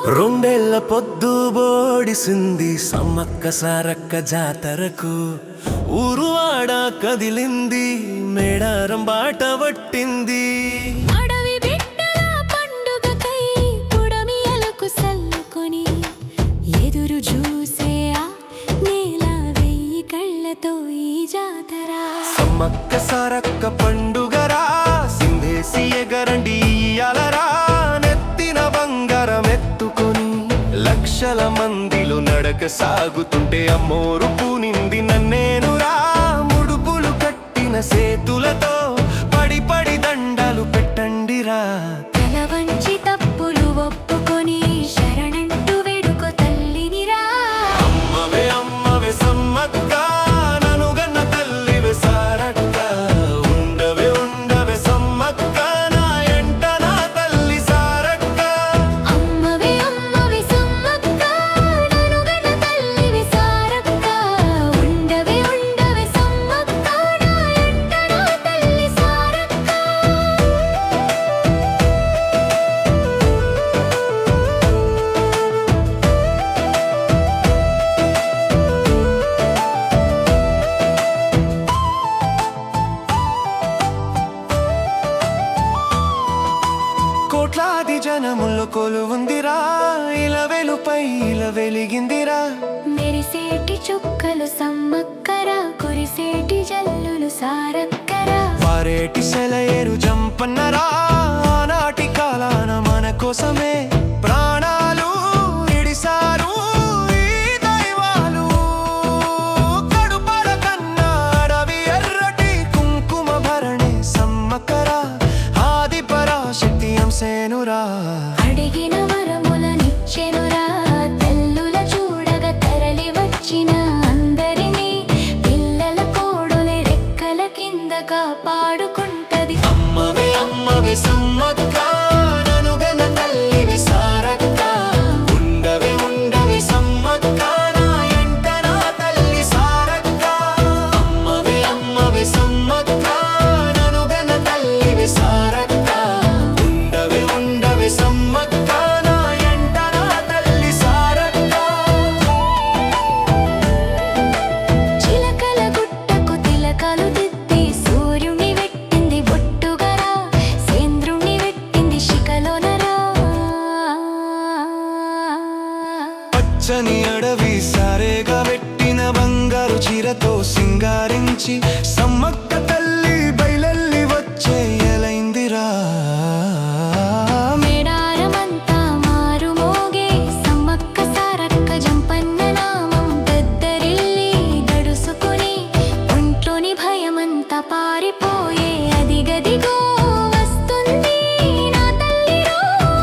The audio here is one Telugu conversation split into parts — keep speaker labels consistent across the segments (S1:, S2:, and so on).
S1: రెండేళ్ల పొద్దు బోడిసింది సమ్మక్క సారక్క జాతరకు ఊరువాడ కదిలింది మేడారం బాట పట్టింది
S2: అడవి బిడ్డల పండుగకై పుడమియలకు సల్లుకొని ఎదురు చూసే ఆ నేల వెయ్యి కళ్ళతో ఈ జాతర
S1: సమ్మక్క సారక్క పండుగరా సింధేసి ఎగరండి అలరా నెత్తిన బంగారం ఎత్తుకొని లక్షల మందిలో నడక సాగుతుంటే అమ్మోరు పూనింది నన్నేనురా ముడుపులు కట్టిన సేతులతో పడి పడి దండాలు పెట్టండిరా
S2: తల వంచి తప్పులు ఒప్పుకొని శరణంటూ వేడుకో తల్లినిరా
S1: అమ్మవే అమ్మవే సమ్మక్క ననుగన్న తల్లివే సారక్క ఉండవే ఉండవే సమ్మక్క నా ఎంట నా తల్లి సారక్క
S2: అమ్మవే అమ్మవే సమ్మక్క ననుగన తల్లివి సారక్క ఉండవే ఉండవే సమ్మక్క నా ఎంట నా తల్లి సారక్క
S1: కోట్లాది జనముల్లో కొలువుందిరా ఇలా వెలుపై ఇలా వెలిగిందిరా
S2: మెరిసేటి చుక్కలు సమ్మక్కర కురిసేటి జల్లులు సారక్కర
S1: పారేటి సెలయేరు జంపన్నరా ఆనాటి కాలాన మన కోసమే ప్రాణాలు ఇడిసారు ఈ దైవాలు కడుపల కన్నా అడవి ఎర్రటి కుంకుమ భరణి సమ్మకర ఆది పరాశక్తి అంశేనురా
S2: అడిగిన వరములనిచ్చెనురా తల్లుల చూడగా తరలి వచ్చిన అందరినీ పిల్లల కోడులే రెక్కల కింద కాపాడుకుంటది
S1: అమ్మవే అమ్మవే సమ్మక్క ననుగన తల్లివి సారక్క ఉండవే ఉండవే సమ్మక్క నా ఎంట నా తల్లి సారక్క అమ్మవే అమ్మవే సమ్మక్క ననుగన తల్లివి సారక్క ఉండవే ఉండవే సమ్మక్క నా ఎంట నా తల్లి సారక్క
S2: చిలకల గుట్టకు తిలకలు దిద్ది సూర్యుని వెట్టింది బొట్టుగరా సేంద్రుణ్ణి వెట్టింది శిఖలోనరా
S1: పచ్చని అడవి సారేగా పెట్టిన బంగారు చీరతో సింగారించి సమ్మక్క తల్లి బయలల్లి వచ్చే ఎలైందిరా
S2: మేడారమంతా మారుమోగే సమ్మక్క సారక్క జంపన్న నామం పెద్దరిల్లి గడుసుకుని ఒంట్లోని భయమంతా పారిపోయే అదిగదిగో వస్తుంది నా తల్లిరో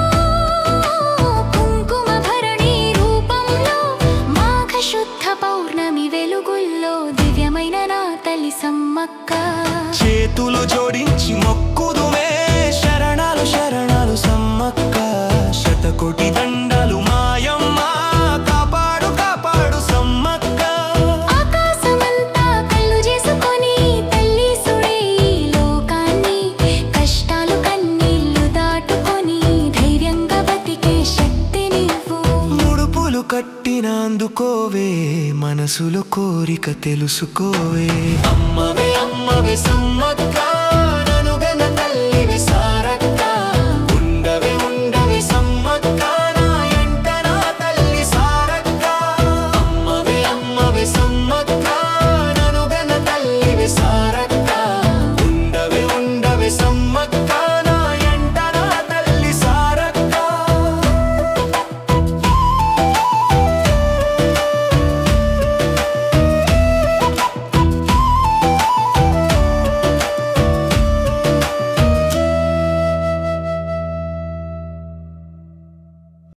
S2: కుంకుమ భరణి రూపంలో మాఘ శుద్ధ పౌర్ణమి వెలుగుల్లో దివ్యమైన నా తల్లి సమ్మక్క
S1: చేతులు జోడించి మొక్కుదుమే శరణాలు శరణాలు సమ్మక్క శతకోటి దండాలు మాయమ్మ కాపాడు కాపాడు సమ్మక్క
S2: ఆకాశమంతా కళ్ళు చేసుకొని తల్లి సుడే ఈ లోకాన్ని కష్టాలు కన్నీళ్లు దాటుకొని ధైర్యంగా బతికే శక్తి నీవు
S1: ముడుపులు కట్టిన అందుకోవే మనసులో కోరిక తెలుసుకోవే అమ్మవే అమ్మవే సమ్మక్క